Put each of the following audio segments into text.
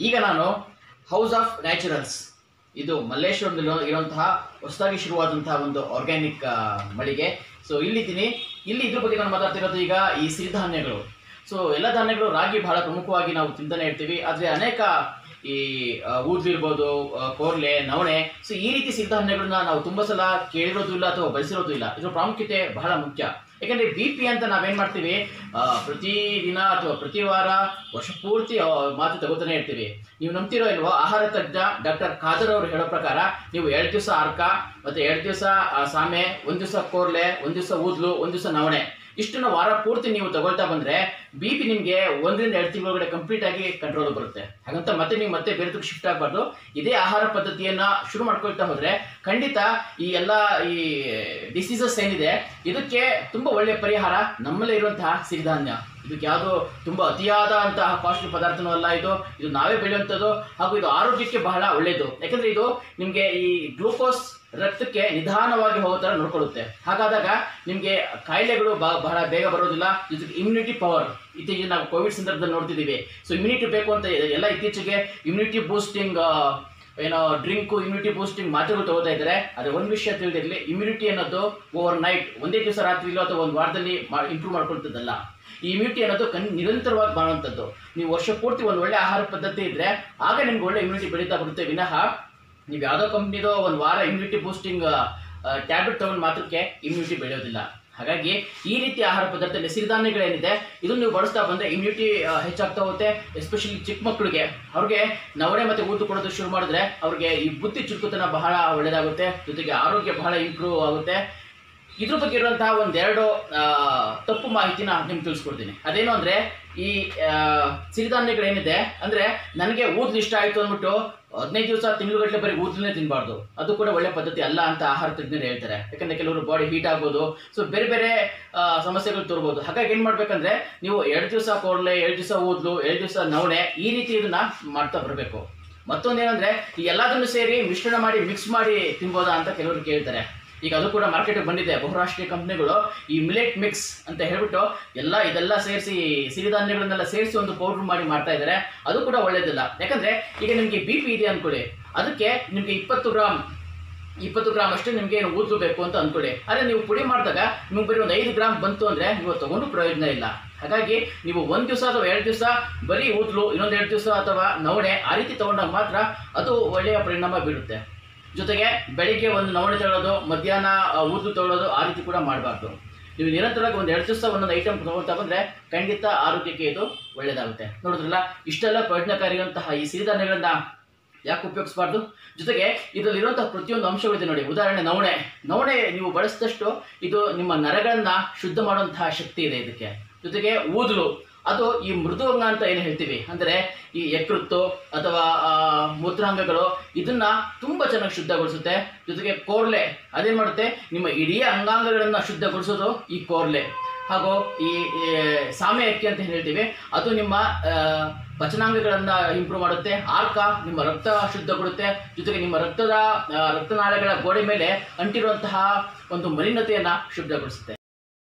ಈಗ ನಾನು house of naturals ಇದು ಮಲ್ಲೇಶ್ವರದಲ್ಲಿ ಇರುವಂತಹ ಹೊಸದಾಗಿ ಶುರುವಾದಂತಹ ಒಂದು ಆರ್ಗ್ಯಾನಿಕ್ ಮಳಿಗೆ ಸೊ ಇಲ್ಲಿದ್ದೀನಿ ಇಲ್ಲಿ ಇದ್ರ ಬಗ್ಗೆ ನಾನು ಮಾತಾಡ್ತಿರೋದು ಈಗ ಈ ಸಿರಿಧಾನ್ಯಗಳು ಸೊ ಎಲ್ಲ ಧಾನ್ಯಗಳು ರಾಗಿ ಬಹಳ ಪ್ರಮುಖವಾಗಿ ನಾವು ತಿಂತಾನೆ ಇರ್ತೀವಿ ಆದರೆ ಅನೇಕ ಈ ಆ, ಊದ್ಲು ಇರ್ಬೋದು ಆ, ಕೋರ್ಲೆ ನವಣೆ ಸೊ ಈ ರೀತಿ ಸಿರಿಧಾನ್ಯಗಳನ್ನ ನಾವು ತುಂಬಾ ಸಲ ಕೇಳಿರೋದು ಇಲ್ಲ ಅಥವಾ ಬಳಸಿರೋದು ಇಲ್ಲ ಇದ್ರ ಪ್ರಾಮುಖ್ಯತೆ ಬಹಳ ಮುಖ್ಯ ಯಾಕಂದ್ರೆ ಬಿ ಪಿ ಅಂತ ನಾವೇನ್ ಮಾಡ್ತೀವಿ ಆ, ಪ್ರತಿ ದಿನ ಅಥವಾ ಪ್ರತಿ ವಾರ ವರ್ಷ ಪೂರ್ತಿ ಆ, ಮಾತು ತಗೋತಾನೆ ಇರ್ತೀವಿ ನೀವು ನಂಬ್ತಿರೋ ಇಲ್ವೋ ಆಹಾರ ತಜ್ಞ ಡಾಕ್ಟರ್ ಖಾದರ್ ಅವರು ಹೇಳೋ ಪ್ರಕಾರ ನೀವು ಎರಡು ದಿವಸ ಅರ್ಕ ಮತ್ತೆ ಎರಡು ದಿವಸ ಸಾಮೆ ಒಂದ್ ದಿವಸ ಕೋರ್ಲೆ ಒಂದ್ ದಿವಸ ಊದ್ಲು ಒಂದ್ ದಿವಸ ನವಣೆ ಇಷ್ಟನ್ನ ವಾರ ಪೂರ್ತಿ ನೀವು ತಗೊಳ್ತಾ ಬಂದ್ರೆ ಬಿ ಪಿ ನಿಮಗೆ ಒಂದರಿಂದ ಎರಡು ತಿಂಗಳೊಳಗಡೆ ಕಂಪ್ಲೀಟ್ ಆಗಿ ಕಂಟ್ರೋಲ್ ಬರುತ್ತೆ ಹಾಗಂತ ಮತ್ತೆ ನೀವು ಮತ್ತೆ ಬೇರೆ ಶಿಫ್ಟ್ ಆಗಬಾರ್ದು ಇದೇ ಆಹಾರ ಪದ್ಧತಿಯನ್ನ ಶುರು ಮಾಡ್ಕೊಳ್ತಾ ಹೋದ್ರೆ ಖಂಡಿತ ಈ ಎಲ್ಲ ಈ ಡಿಸೀಸಸ್ ಏನಿದೆ ಇದಕ್ಕೆ ತುಂಬಾ ಒಳ್ಳೆಯ ಪರಿಹಾರ ನಮ್ಮಲ್ಲೇ ಇರುವಂತಹ ಸಿರಿಧಾನ್ಯ ಇದಕ್ಕೆ ಯಾವುದು ತುಂಬಾ ಅತಿಯಾದ ಅಂತಹ ಕಾಸ್ಟ್ಲಿ ಪದಾರ್ಥನೂ ಅಲ್ಲ ಇದು ಇದು ನಾವೇ ಬೆಳೆಯುವಂಥದ್ದು ಹಾಗೂ ಇದು ಆರೋಗ್ಯಕ್ಕೆ ಬಹಳ ಒಳ್ಳೆಯದು ಯಾಕಂದ್ರೆ ಇದು ನಿಮಗೆ ಈ ಗ್ಲೂಕೋಸ್ ರಕ್ತಕ್ಕೆ ನಿಧಾನವಾಗಿ ಹೋಗೋ ಥರ ನೋಡ್ಕೊಳ್ಳುತ್ತೆ ಹಾಗಾದಾಗ ನಿಮಗೆ ಕಾಯಿಲೆಗಳು ಬ- ಬಹಳ ಬೇಗ ಬರೋದಿಲ್ಲ ಜೊತೆಗೆ ಇಮ್ಯುನಿಟಿ ಪವರ್ ಇತ್ತೀಚೆಗೆ ನಾವು ಕೋವಿಡ್ ಸಂದರ್ಭದಲ್ಲಿ ನೋಡ್ತಿದ್ದೀವಿ ಸೊ ಇಮ್ಯುನಿಟಿ ಬೇಕು ಅಂತ ಎಲ್ಲ ಇತ್ತೀಚೆಗೆ ಇಮ್ಯುನಿಟಿ ಬೂಸ್ಟಿಂಗ್ ಏನೋ ಡ್ರಿಂಕು ಇಮ್ಯುನಿಟಿ ಬೂಸ್ಟಿಂಗ್ ಮಾತ್ರೆಗಳು ತಗೋತಾ ಇದ್ದಾರೆ ಆದರೆ ಒಂದು ವಿಷಯ ತಿಳಿದಿರಲಿ ಇಮ್ಯುನಿಟಿ ಅನ್ನೋದು ಓವರ್ ನೈಟ್ ಒಂದೇ ದಿವಸ ರಾತ್ರಿ ಅಥವಾ ಒಂದು ವಾರದಲ್ಲಿ ಇಂಪ್ರೂವ್ ಮಾಡ್ಕೊಳ್ತದಲ್ಲ ಈ ಇಮ್ಯುನಿಟಿ ಅನ್ನೋದು ಕನ್ ನಿರಂತರವಾಗಿ ಮಾಡುವಂಥದ್ದು ನೀವು ವರ್ಷ ಪೂರ್ತಿ ಒಂದು ಒಳ್ಳೆ ಆಹಾರ ಪದ್ಧತಿ ಇದ್ರೆ ಆಗ ನಿಮ್ಗೆ ಒಳ್ಳೆ ಇಮ್ಯುನಿಟಿ ಬೆಳೀತಾ ಬರುತ್ತೆ ವಿನಃ ನೀವು ಯಾವುದೋ ಕಂಪ್ನಿದೋ ಒಂದು ವಾರ ಇಮ್ಯುನಿಟಿ ಬೂಸ್ಟಿಂಗ್ ಟ್ಯಾಬ್ಲೆಟ್ ತಗೊಂಡು ಮಾತ್ರಕ್ಕೆ ಇಮ್ಯುನಿಟಿ ಬೆಳೆಯೋದಿಲ್ಲ ಹಾಗಾಗಿ ಈ ರೀತಿ ಆಹಾರ ಪದಾರ್ಥ ಸಿರಿಧಾನ್ಯಗಳೇನಿದೆ ಇದನ್ನು ನೀವು ಬಳಸ್ತಾ ಬಂದ್ರೆ ಇಮ್ಯುನಿಟಿ ಹೆಚ್ಚಾಗ್ತಾ ಹೋಗುತ್ತೆ ಎಸ್ಪೆಷಲಿ ಚಿಕ್ಕ ಮಕ್ಕಳಿಗೆ ಅವ್ರಿಗೆ ನವಣೆ ಮತ್ತೆ ಊದು ಕೊಡೋದು ಶುರು ಮಾಡಿದ್ರೆ ಅವ್ರಿಗೆ ಈ ಬುದ್ಧಿ ಚುರುಕುತನ ಬಹಳ ಒಳ್ಳೆಯದಾಗುತ್ತೆ ಜೊತೆಗೆ ಆರೋಗ್ಯ ಬಹಳ ಇಂಪ್ರೂವ್ ಆಗುತ್ತೆ ಇದ್ರ ಬಗ್ಗೆ ಇರುವಂತಹ ಒಂದೆರಡು ಆ, ತಪ್ಪು ಮಾಹಿತಿನ ನಿಮ್ಗೆ ತಿಳಿಸ್ಕೊಡ್ತೀನಿ ಅದೇನು ಅಂದ್ರೆ ಈ ಆ, ಸಿರಿಧಾನ್ಯಗಳೇನಿದೆ ಅಂದ್ರೆ ನನಗೆ ಊದ್ಲು ಇಷ್ಟ ಆಯ್ತು ಅಂದ್ಬಿಟ್ಟು ಹದಿನೈದು ದಿವಸ ತಿಂಗಳುಗಟ್ಟಲೆ ಬರೀ ಊದ್ಲನ್ನೇ ತಿನ್ನಬಾರ್ದು ಅದು ಕೂಡ ಒಳ್ಳೆ ಪದ್ಧತಿ ಅಲ್ಲ ಅಂತ ಆಹಾರ ತಜ್ಞರು ಹೇಳ್ತಾರೆ ಯಾಕಂದ್ರೆ ಕೆಲವರು ಬಾಡಿ ಹೀಟ್ ಆಗ್ಬೋದು ಸೊ ಬೇರೆ ಬೇರೆ ಆ, ಸಮಸ್ಯೆಗಳು ತೋರ್ಬೋದು ಹಾಗಾಗಿ ಏನ್ ಮಾಡ್ಬೇಕಂದ್ರೆ ನೀವು ಎರಡು ದಿವಸ ಕೋರ್ಲೆ ಎರಡು ದಿವಸ ಊದ್ಲು ಎರಡು ದಿವಸ ನವಣೆ ಈ ರೀತಿ ಇದನ್ನ ಮಾಡ್ತಾ ಬರಬೇಕು ಮತ್ತೊಂದೇನಂದ್ರೆ ಈ ಎಲ್ಲದನ್ನು ಸೇರಿ ಮಿಶ್ರಣ ಮಾಡಿ ಮಿಕ್ಸ್ ಮಾಡಿ ತಿನ್ಬೋದಾ ಅಂತ ಕೆಲವರು ಕೇಳ್ತಾರೆ ಈಗ ಅದು ಕೂಡ ಮಾರ್ಕೆಟ್ಗೆ ಬಂದಿದೆ ಬಹುರಾಷ್ಟ್ರೀಯ ಕಂಪ್ನಿಗಳು ಈ ಮಿಲೆಟ್ ಮಿಕ್ಸ್ ಅಂತ ಹೇಳ್ಬಿಟ್ಟು ಎಲ್ಲ ಇದೆಲ್ಲ ಸೇರಿಸಿ ಸಿರಿಧಾನ್ಯಗಳನ್ನೆಲ್ಲ ಸೇರಿಸಿ ಒಂದು ಪೌಡರ್ ಮಾಡಿ ಮಾಡ್ತಾ ಇದ್ದಾರೆ ಅದು ಕೂಡ ಒಳ್ಳೇದಿಲ್ಲ ಯಾಕಂದ್ರೆ ಈಗ ನಿಮಗೆ ಬಿ ಪಿ ಇದೆ ಅನ್ಕೊಳ್ಳಿ ಅದಕ್ಕೆ ನಿಮಗೆ ಇಪ್ಪತ್ತು ಗ್ರಾಮ್ ಇಪ್ಪತ್ತು ಗ್ರಾಮ್ ಅಷ್ಟೇ ನಿಮಗೆ ಏನು ಊದ್ಲು ಬೇಕು ಅಂತ ಅನ್ಕೊಳ್ಳಿ ಆದರೆ ನೀವು ಪುಡಿ ಮಾಡಿದಾಗ ನಿಮ್ಗೆ ಬರೀ ಒಂದು ಐದು ಗ್ರಾಮ್ ಬಂತು ಅಂದರೆ ನೀವು ತಗೊಂಡು ಪ್ರಯೋಜನ ಇಲ್ಲ ಹಾಗಾಗಿ ನೀವು ಒಂದು ದಿವಸ ಅಥವಾ ಎರಡು ದಿವಸ ಬರೀ ಊದ್ಲು ಇನ್ನೊಂದು ಎರಡು ದಿವಸ ಅಥವಾ ನವಣೆ ಆ ರೀತಿ ತಗೊಂಡಾಗ ಮಾತ್ರ ಅದು ಒಳ್ಳೆಯ ಪರಿಣಾಮ ಬೀರುತ್ತೆ ಜೊತೆಗೆ ಬೆಳಿಗ್ಗೆ ಒಂದು ನವಣೆ ತಗೊಳ್ಳೋದು ಮಧ್ಯಾಹ್ನ ಆ, ಊದ್ಲು ತಗೊಳ್ಳೋದು ಆ ರೀತಿ ಕೂಡ ಮಾಡಬಾರ್ದು ನೀವು ನಿರಂತರವಾಗಿ ಒಂದು ಎರಡು ದಿವಸ ಒಂದೊಂದು ಐಟಮ್ ತಗೊಳ್ತಾ ಬಂದ್ರೆ ಖಂಡಿತ ಆರೋಗ್ಯಕ್ಕೆ ಇದು ಒಳ್ಳೆಯದಾಗುತ್ತೆ ನೋಡಿದ್ರಲ್ಲ ಇಷ್ಟೆಲ್ಲ ಪ್ರಯೋಜನಕಾರಿಯಾದಂತಹ ಈ ಸಿರಿಧಾನ್ಯಗಳನ್ನ ಯಾಕೆ ಉಪಯೋಗಿಸಬಾರ್ದು ಜೊತೆಗೆ ಇದರಲ್ಲಿರುವಂತಹ ಪ್ರತಿಯೊಂದು ಅಂಶಗಳಿದೆ ನೋಡಿ ಉದಾಹರಣೆ ನವಣೆ ನವಣೆ ನೀವು ಬಳಸಿದಷ್ಟು ಇದು ನಿಮ್ಮ ನರಗಳನ್ನ ಶುದ್ಧ ಮಾಡುವಂತಹ ಶಕ್ತಿ ಇದೆ ಇದಕ್ಕೆ ಜೊತೆಗೆ ಊದಲು ಅದು ಈ ಮೃದುವಂಗ ಅಂತ ಏನು ಹೇಳ್ತೀವಿ ಅಂದರೆ ಈ ಯಕೃತ್ತು ಅಥವಾ ಆ, ಮೂತ್ರಾಂಗಗಳು ಇದನ್ನ ತುಂಬಾ ಚೆನ್ನಾಗಿ ಶುದ್ಧಗೊಳಿಸುತ್ತೆ ಜೊತೆಗೆ ಕೋರ್ಲೆ ಅದೇನ್ ಮಾಡುತ್ತೆ ನಿಮ್ಮ ಇಡೀ ಅಂಗಾಂಗಗಳನ್ನ ಶುದ್ಧಗೊಳಿಸೋದು ಈ ಕೋರ್ಲೆ ಹಾಗೂ ಈ ಈ ಸಾಮೆ ಅಕ್ಕಿ ಅಂತ ಏನ್ ಹೇಳ್ತೀವಿ ಅದು ನಿಮ್ಮ ಆ, ಪಚನಾಂಗಗಳನ್ನ ಇಂಪ್ರೂವ್ ಮಾಡುತ್ತೆ ಆರ್ಕ ನಿಮ್ಮ ರಕ್ತ ಶುದ್ಧಗೊಳ್ಳುತ್ತೆ ಜೊತೆಗೆ ನಿಮ್ಮ ರಕ್ತದ ಆ, ರಕ್ತನಾಳಗಳ ಗೋಡೆ ಮೇಲೆ ಅಂಟಿರುವಂತಹ ಒಂದು ಮಲಿನತೆಯನ್ನ ಶುದ್ಧಗೊಳಿಸುತ್ತೆ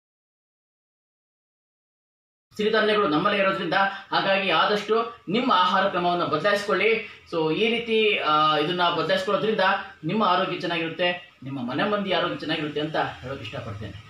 ಸಿರಿಧಾನ್ಯಗಳು ನಮ್ಮಲ್ಲೇ ಇರೋದ್ರಿಂದ ಹಾಗಾಗಿ ಆದಷ್ಟು ನಿಮ್ಮ ಆಹಾರ ಕ್ರಮವನ್ನು ಬದಲಾಯಿಸ್ಕೊಳ್ಳಿ ಸೊ ಈ ರೀತಿ ಆ, ಇದನ್ನ ಬದಲಾಯಿಸ್ಕೊಳ್ಳೋದ್ರಿಂದ ನಿಮ್ಮ ಆರೋಗ್ಯ ಚೆನ್ನಾಗಿರುತ್ತೆ ನಿಮ್ಮ ಮನೆ ಮಂದಿ ಆರೋಗ್ಯ ಚೆನ್ನಾಗಿರುತ್ತೆ ಅಂತ ಹೇಳೋಕೆ ಇಷ್ಟಪಡ್ತೇನೆ